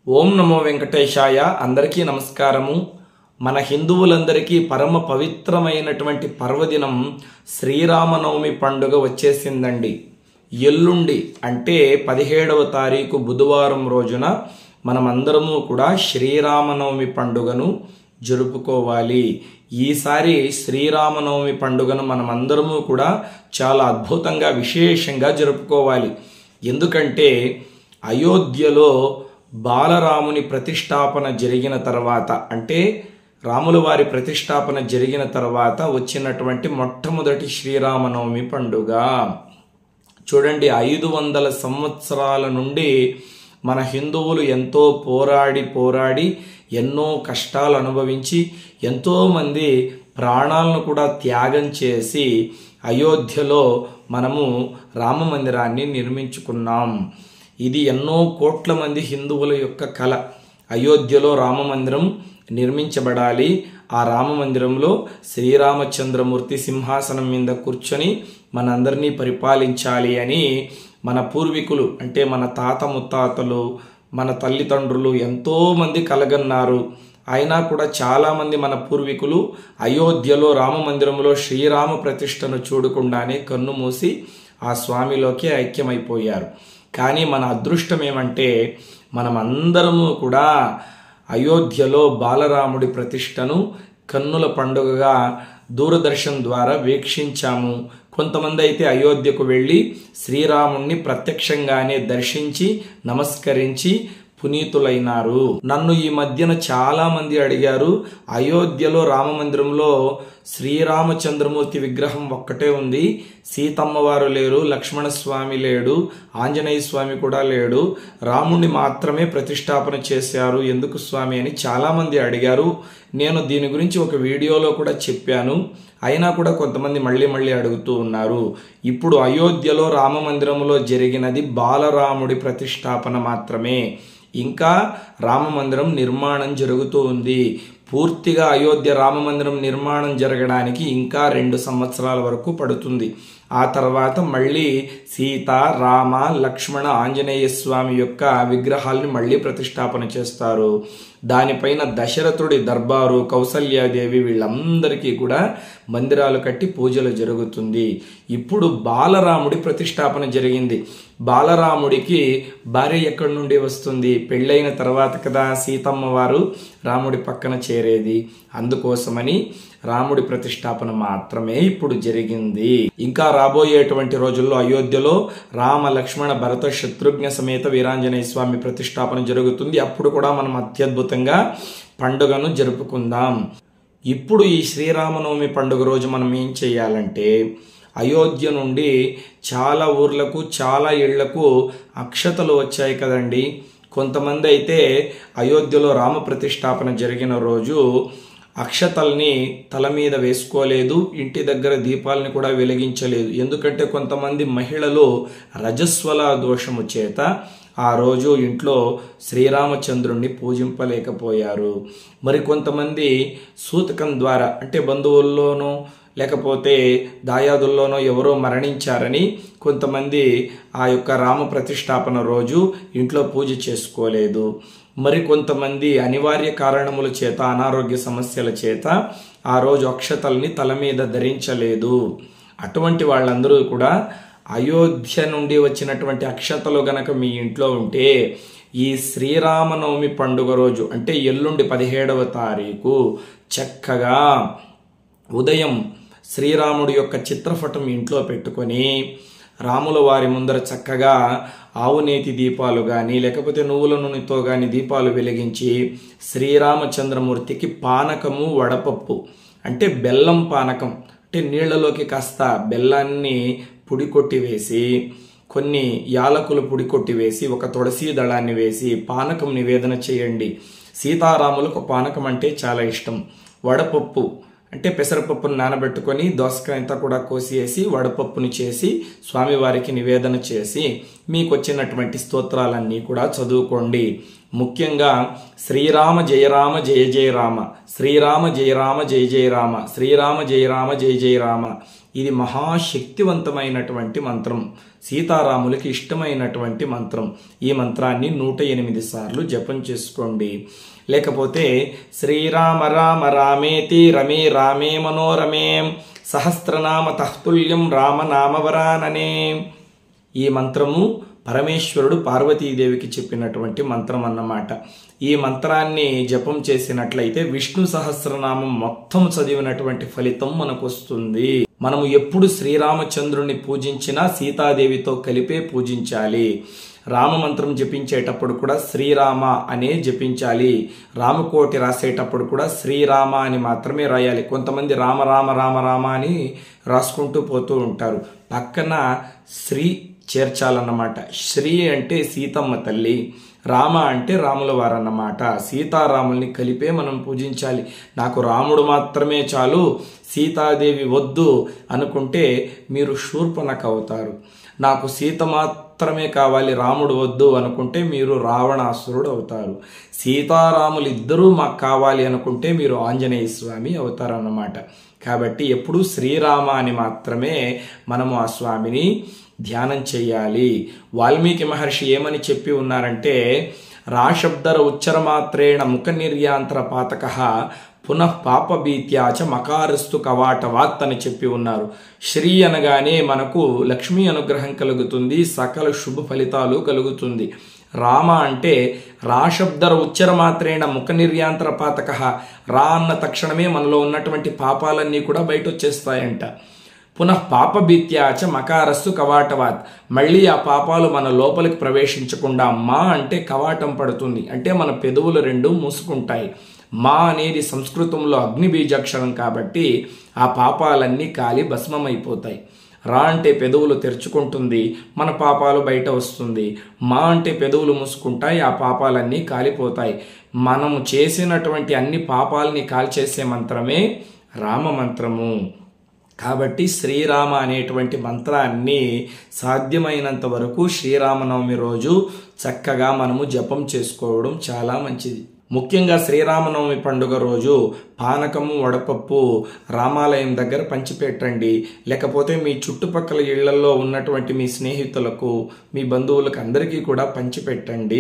ఓం నమో వెంకటేశాయ అందరికీ నమస్కారము మన హిందువులందరికీ పరమ పవిత్రమైనటువంటి పర్వదినం శ్రీరామనవమి పండుగ వచ్చేసిందండి ఎల్లుండి అంటే పదిహేడవ తారీఖు బుధవారం రోజున మనమందరము కూడా శ్రీరామనవమి పండుగను జరుపుకోవాలి ఈసారి శ్రీరామనవమి పండుగను మనమందరము కూడా చాలా అద్భుతంగా విశేషంగా జరుపుకోవాలి ఎందుకంటే అయోధ్యలో బాలరాముని ప్రతిష్టాపన జరిగిన తర్వాత అంటే రాముల వారి ప్రతిష్టాపన జరిగిన తర్వాత వచ్చినటువంటి మొట్టమొదటి శ్రీరామనవమి పండుగ చూడండి ఐదు వందల సంవత్సరాల నుండి మన హిందువులు ఎంతో పోరాడి పోరాడి ఎన్నో కష్టాలు అనుభవించి ఎంతోమంది ప్రాణాలను కూడా త్యాగం చేసి అయోధ్యలో మనము రామ మందిరాన్ని నిర్మించుకున్నాం ఇది ఎన్నో కోట్ల మంది హిందువుల యొక్క కళ అయోధ్యలో రామ మందిరం నిర్మించబడాలి ఆ రామ మందిరంలో శ్రీరామచంద్రమూర్తి సింహాసనం మీద కూర్చొని మనందరినీ పరిపాలించాలి అని మన పూర్వీకులు అంటే మన తాత ముత్తాతలు మన తల్లిదండ్రులు ఎంతోమంది కలగన్నారు అయినా కూడా చాలామంది మన పూర్వీకులు అయోధ్యలో రామ మందిరంలో శ్రీరామ ప్రతిష్టను చూడకుండానే కన్ను మూసి ఆ స్వామిలోకి ఐక్యమైపోయారు కానీ మన అదృష్టం ఏమంటే మనమందరము కూడా అయోధ్యలో బాలరాముడి ప్రతిష్టను కన్నుల పండుగగా దూరదర్శన్ ద్వారా వీక్షించాము కొంతమంది అయితే అయోధ్యకు వెళ్ళి శ్రీరాముణ్ణి ప్రత్యక్షంగానే దర్శించి నమస్కరించి పునీతులైనారు నన్ను ఈ మధ్యన చాలా మంది అడిగారు అయోధ్యలో రామ మందిరంలో శ్రీరామచంద్రమూర్తి విగ్రహం ఒక్కటే ఉంది సీతమ్మ వారు లేరు లక్ష్మణ స్వామి లేడు ఆంజనేయ స్వామి కూడా లేడు రాముణ్ణి మాత్రమే ప్రతిష్టాపన చేశారు ఎందుకు స్వామి అని చాలా మంది అడిగారు నేను దీని గురించి ఒక వీడియోలో కూడా చెప్పాను అయినా కూడా కొంతమంది మళ్ళీ మళ్ళీ అడుగుతూ ఉన్నారు ఇప్పుడు అయోధ్యలో రామ మందిరంలో జరిగినది బాలరాముడి ప్రతిష్టాపన మాత్రమే ఇంకా రామ మందిరం నిర్మాణం జరుగుతూ ఉంది పూర్తిగా అయోధ్య రామ మందిరం నిర్మాణం జరగడానికి ఇంకా రెండు సంవత్సరాల వరకు పడుతుంది ఆ తర్వాత మళ్ళీ సీత రామ లక్ష్మణ ఆంజనేయ స్వామి యొక్క విగ్రహాల్ని మళ్ళీ ప్రతిష్టాపన చేస్తారు దానిపైన దశరథుడి దర్బారు కౌసల్యాదేవి వీళ్ళందరికీ కూడా మందిరాలు కట్టి పూజలు జరుగుతుంది ఇప్పుడు బాలరాముడి ప్రతిష్టాపన జరిగింది బాలరాముడికి భార్య ఎక్కడి నుండి వస్తుంది పెళ్ళైన తర్వాత కదా సీతమ్మ వారు రాముడి పక్కన చేరేది అందుకోసమని రాముడి ప్రతిష్టాపన మాత్రమే ఇప్పుడు జరిగింది ఇంకా రాబోయేటువంటి రోజుల్లో అయోధ్యలో రామ లక్ష్మణ భరత శత్రుఘ్న సమేత వీరాంజనేయ స్వామి ప్రతిష్టాపన జరుగుతుంది అప్పుడు కూడా మనం అత్యద్భుతంగా పండుగను జరుపుకుందాం ఇప్పుడు ఈ శ్రీరామనవమి పండుగ రోజు మనం ఏం చేయాలంటే అయోధ్య నుండి చాలా ఊర్లకు చాలా ఇళ్లకు అక్షతలు వచ్చాయి కదండి కొంతమంది అయితే అయోధ్యలో రామ ప్రతిష్టాపన జరిగిన రోజు అక్షతల్ని తల మీద వేసుకోలేదు ఇంటి దగ్గర దీపాలని కూడా వెలిగించలేదు ఎందుకంటే కొంతమంది మహిళలు రజస్వల దోషము చేత ఆ రోజు ఇంట్లో శ్రీరామచంద్రుణ్ణి పూజింపలేకపోయారు మరి కొంతమంది సూతకం ద్వారా అంటే బంధువుల్లోనూ లేకపోతే దాయాదుల్లోనో ఎవరో మరణించారని కొంతమంది ఆ యొక్క రామ ప్రతిష్టాపన రోజు ఇంట్లో పూజ చేసుకోలేదు మరి కొంతమంది అనివార్య కారణముల చేత అనారోగ్య సమస్యల చేత ఆ రోజు అక్షతల్ని తల మీద ధరించలేదు అటువంటి వాళ్ళందరూ కూడా అయోధ్య నుండి వచ్చినటువంటి అక్షతలు గనక మీ ఇంట్లో ఉంటే ఈ శ్రీరామనవమి పండుగ రోజు అంటే ఎల్లుండి పదిహేడవ తారీఖు చక్కగా ఉదయం శ్రీరాముడి యొక్క చిత్రపటం ఇంట్లో పెట్టుకొని రాముల వారి ముందర చక్కగా ఆవునేతి దీపాలు కానీ లేకపోతే నువ్వుల నూనెతో కానీ దీపాలు వెలిగించి శ్రీరామచంద్రమూర్తికి పానకము వడపప్పు అంటే బెల్లం పానకం అంటే నీళ్లలోకి కాస్త బెల్లాన్ని పుడి కొట్టి వేసి కొన్ని యాలకులు పుడి కొట్టి వేసి ఒక తులసి దళాన్ని వేసి పానకం నివేదన చేయండి సీతారాములకు పానకం అంటే చాలా ఇష్టం వడపప్పు అంటే పెసరపప్పును నానబెట్టుకొని దోసకాయ అంతా కూడా కోసేసి వడపప్పుని చేసి స్వామివారికి నివేదన చేసి మీకు వచ్చినటువంటి స్తోత్రాలన్నీ కూడా చదువుకోండి ముఖ్యంగా శ్రీరామ జయరామ జయ జయ రామ శ్రీరామ జయరామ జయ జయ రామ శ్రీరామ జయరామ జయ జయ రామ ఇది మహాశక్తివంతమైనటువంటి మంత్రం సీతారాములకి ఇష్టమైనటువంటి మంత్రం ఈ మంత్రాన్ని నూట ఎనిమిది సార్లు జపం చేసుకోండి లేకపోతే శ్రీరామ రామ రామేతి రమే రామే మనోరమే సహస్రనామ తహ్తుల్యం రామనామవరాననే ఈ మంత్రము పరమేశ్వరుడు పార్వతీదేవికి చెప్పినటువంటి మంత్రం అన్నమాట ఈ మంత్రాన్ని జపం చేసినట్లయితే విష్ణు సహస్రనామం మొత్తం చదివినటువంటి ఫలితం మనకు వస్తుంది మనము ఎప్పుడు శ్రీరామచంద్రుని పూజించినా సీతాదేవితో కలిపే పూజించాలి రామ మంత్రం జపించేటప్పుడు కూడా శ్రీరామ అనే జపించాలి రామకోటి రాసేటప్పుడు కూడా శ్రీరామ అని మాత్రమే రాయాలి కొంతమంది రామ రామ రామ రామ అని రాసుకుంటూ పోతూ ఉంటారు పక్కన శ్రీ చేర్చాలన్నమాట శ్రీ అంటే సీతమ్మ తల్లి రామ అంటే రాముల వారన్నమాట సీతారాముల్ని కలిపే మనం పూజించాలి నాకు రాముడు మాత్రమే చాలు సీతాదేవి వద్దు అనుకుంటే మీరు శూర్పణక అవుతారు నాకు సీత మాత్రమే కావాలి రాముడు వద్దు అనుకుంటే మీరు రావణాసురుడు అవుతారు సీతారాములు ఇద్దరూ మాకు కావాలి అనుకుంటే మీరు ఆంజనేయ స్వామి అవుతారన్నమాట కాబట్టి ఎప్పుడు శ్రీరామ అని మాత్రమే మనము ఆ స్వామిని ధ్యానం చేయాలి వాల్మీకి మహర్షి ఏమని చెప్పి ఉన్నారంటే రాశబ్దర ఉచ్చరమాత్రేణ ముఖ నిర్యాంతర పాతక పునః పాపభీత్యాచ మకారస్తు కవాటవాత్ అని చెప్పి ఉన్నారు శ్రీ అనగానే మనకు లక్ష్మీ అనుగ్రహం కలుగుతుంది సకల శుభ ఫలితాలు కలుగుతుంది రామ అంటే రాశబ్దర ఉచ్చర మాత్రేణ ముఖ నిర్యాంతర పాతక రా అన్న తక్షణమే మనలో ఉన్నటువంటి పాపాలన్నీ కూడా బయట వచ్చేస్తాయంట పునః పాపభీత్యాచ మకారస్సు కవాటవాత్ మళ్ళీ ఆ పాపాలు మన లోపలికి ప్రవేశించకుండా మా అంటే కవాటం పడుతుంది అంటే మన పెదవులు రెండు మూసుకుంటాయి మా అనేది సంస్కృతంలో అగ్ని బీజాక్షరం కాబట్టి ఆ పాపాలన్నీ కాలి భస్మమైపోతాయి రా అంటే పెదవులు తెరుచుకుంటుంది మన పాపాలు బయట వస్తుంది మా అంటే పెదవులు మూసుకుంటాయి ఆ పాపాలన్నీ కాలిపోతాయి మనము చేసినటువంటి అన్ని పాపాలని కాల్చేసే మంత్రమే రామ మంత్రము కాబట్టి శ్రీరామ అనేటువంటి మంత్రాన్ని సాధ్యమైనంత వరకు శ్రీరామనవమి రోజు చక్కగా మనము జపం చేసుకోవడం చాలా మంచిది ముఖ్యంగా శ్రీరామనవమి పండుగ రోజు పానకము వడపప్పు రామాలయం దగ్గర పంచిపెట్టండి లేకపోతే మీ చుట్టుపక్కల ఇళ్లలో ఉన్నటువంటి మీ స్నేహితులకు మీ బంధువులకు అందరికీ కూడా పంచిపెట్టండి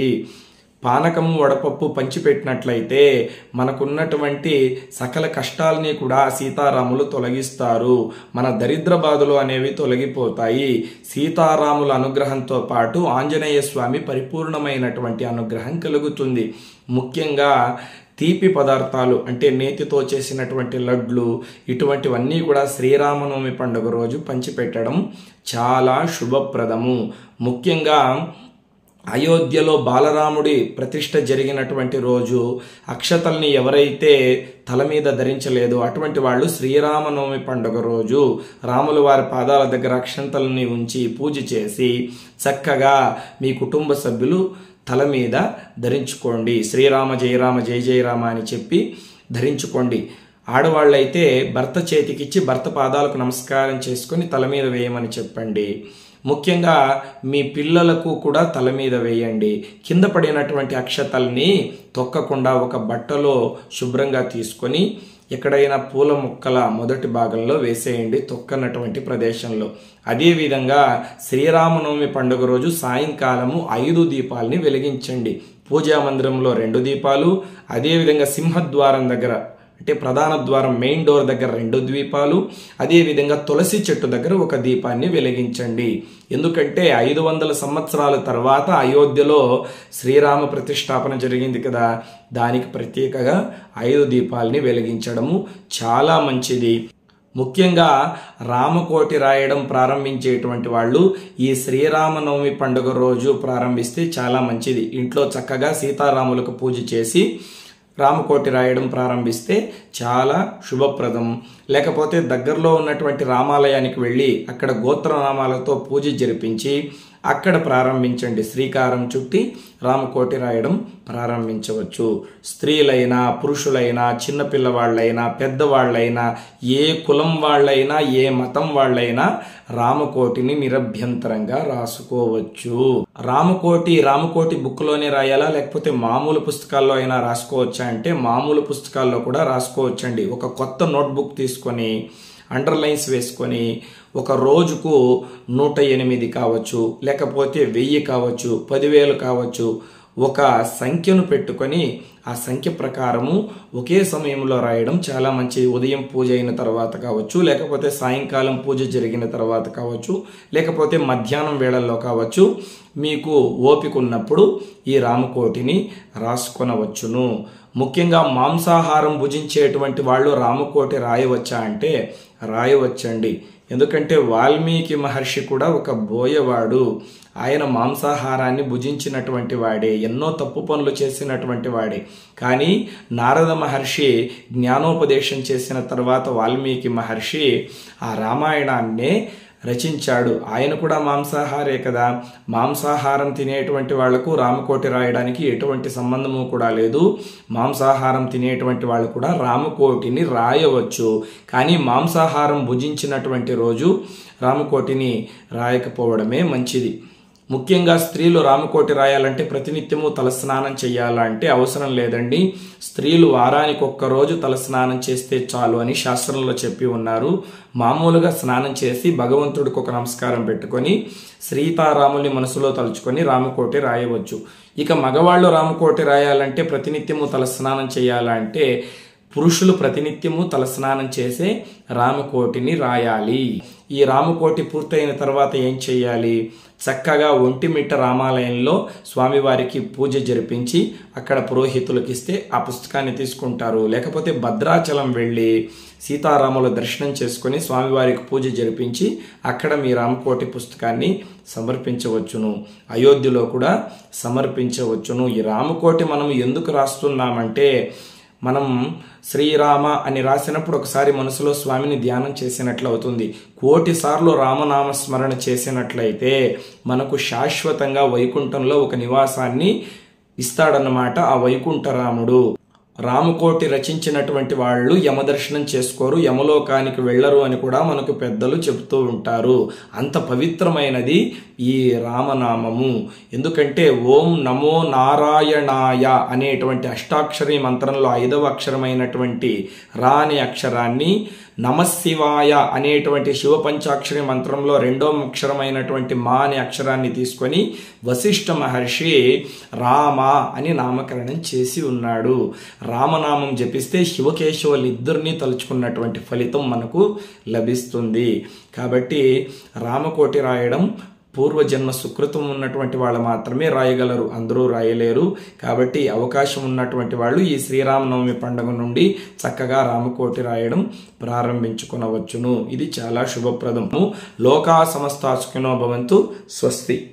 పానకము వడపప్పు పంచిపెట్టినట్లయితే మనకున్నటువంటి సకల కష్టాలని కూడా సీతారాములు తొలగిస్తారు మన దరిద్ర బాధలు అనేవి తొలగిపోతాయి సీతారాముల అనుగ్రహంతో పాటు ఆంజనేయ స్వామి పరిపూర్ణమైనటువంటి అనుగ్రహం కలుగుతుంది ముఖ్యంగా తీపి పదార్థాలు అంటే నేతితో చేసినటువంటి లడ్లు ఇటువంటివన్నీ కూడా శ్రీరామనవమి పండుగ రోజు పంచిపెట్టడం చాలా శుభప్రదము ముఖ్యంగా అయోధ్యలో బాలరాముడి ప్రతిష్ట జరిగినటువంటి రోజు అక్షతల్ని ఎవరైతే తల మీద ధరించలేదు అటువంటి వాళ్ళు శ్రీరామనవమి పండుగ రోజు రాముల వారి పాదాల దగ్గర అక్షంతల్ని ఉంచి పూజ చేసి చక్కగా మీ కుటుంబ సభ్యులు తల మీద ధరించుకోండి శ్రీరామ జయరామ జయ జయరామ అని చెప్పి ధరించుకోండి ఆడవాళ్ళైతే భర్త చేతికిచ్చి భర్త పాదాలకు నమస్కారం చేసుకొని తల మీద వేయమని చెప్పండి ముఖ్యంగా మీ పిల్లలకు కూడా తల మీద వేయండి కింద పడినటువంటి అక్షతల్ని తొక్కకుండా ఒక బట్టలో శుభ్రంగా తీసుకొని ఎక్కడైనా పూల మొక్కల మొదటి భాగంలో వేసేయండి తొక్కనటువంటి ప్రదేశంలో అదేవిధంగా శ్రీరామనవమి పండుగ రోజు సాయంకాలము ఐదు దీపాలని వెలిగించండి పూజా మందిరంలో రెండు దీపాలు అదేవిధంగా సింహద్వారం దగ్గర అంటే ప్రధాన ద్వారం మెయిన్ డోర్ దగ్గర రెండు ద్వీపాలు అదేవిధంగా తులసి చెట్టు దగ్గర ఒక దీపాన్ని వెలిగించండి ఎందుకంటే ఐదు వందల సంవత్సరాల తర్వాత అయోధ్యలో శ్రీరామ ప్రతిష్టాపన జరిగింది కదా దానికి ప్రత్యేకగా ఐదు దీపాలని వెలిగించడము చాలా మంచిది ముఖ్యంగా రామకోటి రాయడం ప్రారంభించేటువంటి వాళ్ళు ఈ శ్రీరామనవమి పండుగ రోజు ప్రారంభిస్తే చాలా మంచిది ఇంట్లో చక్కగా సీతారాములకు పూజ చేసి రామకోటి రాయడం ప్రారంభిస్తే చాలా శుభప్రదం లేకపోతే దగ్గరలో ఉన్నటువంటి రామాలయానికి వెళ్ళి అక్కడ గోత్రనామాలతో పూజ జరిపించి అక్కడ ప్రారంభించండి శ్రీకారం చుట్టి రామకోటి రాయడం ప్రారంభించవచ్చు స్త్రీలైనా పురుషులైనా చిన్నపిల్లవాళ్ళైనా పెద్దవాళ్ళైనా ఏ కులం వాళ్ళైనా ఏ మతం వాళ్ళైనా రామకోటిని నిరభ్యంతరంగా రాసుకోవచ్చు రామకోటి రామకోటి బుక్లోనే రాయాలా లేకపోతే మామూలు పుస్తకాల్లో అయినా రాసుకోవచ్చా అంటే మామూలు పుస్తకాల్లో కూడా రాసుకోవచ్చండి ఒక కొత్త నోట్బుక్ తీసుకొని అండర్లైన్స్ వేసుకొని ఒక రోజుకు నూట ఎనిమిది కావచ్చు లేకపోతే వెయ్యి కావచ్చు పదివేలు కావచ్చు ఒక సంఖ్యను పెట్టుకొని ఆ సంఖ్య ప్రకారము ఒకే సమయంలో రాయడం చాలా మంచి ఉదయం పూజ అయిన తర్వాత కావచ్చు లేకపోతే సాయంకాలం పూజ జరిగిన తర్వాత కావచ్చు లేకపోతే మధ్యాహ్నం వేళల్లో కావచ్చు మీకు ఓపిక ఉన్నప్పుడు ఈ రామకోటిని రాసుకొనవచ్చును ముఖ్యంగా మాంసాహారం భుజించేటువంటి వాళ్ళు రామకోటి రాయవచ్చా అంటే రాయవచ్చండి ఎందుకంటే వాల్మీకి మహర్షి కూడా ఒక బోయవాడు ఆయన మాంసాహారాన్ని భుజించినటువంటి వాడే ఎన్నో తప్పు పనులు చేసినటువంటి వాడే కానీ నారద మహర్షి జ్ఞానోపదేశం చేసిన తర్వాత వాల్మీకి మహర్షి ఆ రామాయణాన్నే రచించాడు ఆయన కూడా మాంసాహారే కదా మాంసాహారం తినేటువంటి వాళ్లకు రామకోటి రాయడానికి ఎటువంటి సంబంధము కూడా లేదు మాంసాహారం తినేటువంటి వాళ్ళు కూడా రామకోటిని రాయవచ్చు కానీ మాంసాహారం భుజించినటువంటి రోజు రామకోటిని రాయకపోవడమే మంచిది ముఖ్యంగా స్త్రీలు రామకోటి రాయాలంటే ప్రతినిత్యము తలస్నానం చేయాలంటే అవసరం లేదండి స్త్రీలు వారానికి ఒక్క రోజు తలస్నానం చేస్తే చాలు అని శాస్త్రంలో చెప్పి ఉన్నారు మామూలుగా స్నానం చేసి భగవంతుడికి ఒక నమస్కారం పెట్టుకొని సీతారాముల్ని మనసులో తలుచుకొని రామకోటి రాయవచ్చు ఇక మగవాళ్ళు రామకోటి రాయాలంటే ప్రతినిత్యము తలస్నానం చేయాలంటే పురుషులు ప్రతినిత్యము తలస్నానం చేసే రామకోటిని రాయాలి ఈ రామకోటి పూర్తయిన తర్వాత ఏం చేయాలి చక్కగా ఒంటిమిట్ట రామాలయంలో స్వామివారికి పూజ జరిపించి అక్కడ పురోహితులకు ఇస్తే ఆ పుస్తకాన్ని తీసుకుంటారు లేకపోతే భద్రాచలం వెళ్ళి సీతారాముల దర్శనం చేసుకుని స్వామివారికి పూజ జరిపించి అక్కడ మీ రామకోటి పుస్తకాన్ని సమర్పించవచ్చును అయోధ్యలో కూడా సమర్పించవచ్చును ఈ రామకోటి మనం ఎందుకు రాస్తున్నామంటే మనం శ్రీరామ అని రాసినప్పుడు ఒకసారి మనసులో స్వామిని ధ్యానం చేసినట్లు అవుతుంది కోటి సార్లు రామనామ స్మరణ చేసినట్లయితే మనకు శాశ్వతంగా వైకుంఠంలో ఒక నివాసాన్ని ఇస్తాడన్నమాట ఆ వైకుంఠరాముడు రామకోటి రచించినటువంటి వాళ్ళు యమదర్శనం చేసుకోరు యమలోకానికి వెళ్ళరు అని కూడా మనకు పెద్దలు చెబుతూ ఉంటారు అంత పవిత్రమైనది ఈ రామనామము ఎందుకంటే ఓం నమో నారాయణాయ అనేటువంటి అష్టాక్షరి మంత్రంలో ఐదవ అక్షరమైనటువంటి రా అనే అక్షరాన్ని నమశివాయ అనేటువంటి శివ పంచాక్షరి మంత్రంలో రెండో అక్షరమైనటువంటి మా అనే అక్షరాన్ని తీసుకొని వశిష్ఠ మహర్షి రామ అని నామకరణం చేసి ఉన్నాడు రామనామం జపిస్తే శివకేశవులు ఇద్దరిని తలుచుకున్నటువంటి ఫలితం మనకు లభిస్తుంది కాబట్టి రామకోటి రాయడం పూర్వజన్మ సుకృతం ఉన్నటువంటి వాళ్ళు మాత్రమే రాయగలరు అందరూ రాయలేరు కాబట్టి అవకాశం ఉన్నటువంటి వాళ్ళు ఈ శ్రీరామనవమి పండుగ నుండి చక్కగా రామకోటి రాయడం ప్రారంభించుకునవచ్చును ఇది చాలా శుభప్రదము లోకా సమస్తాసుకినో భవంతు స్వస్తి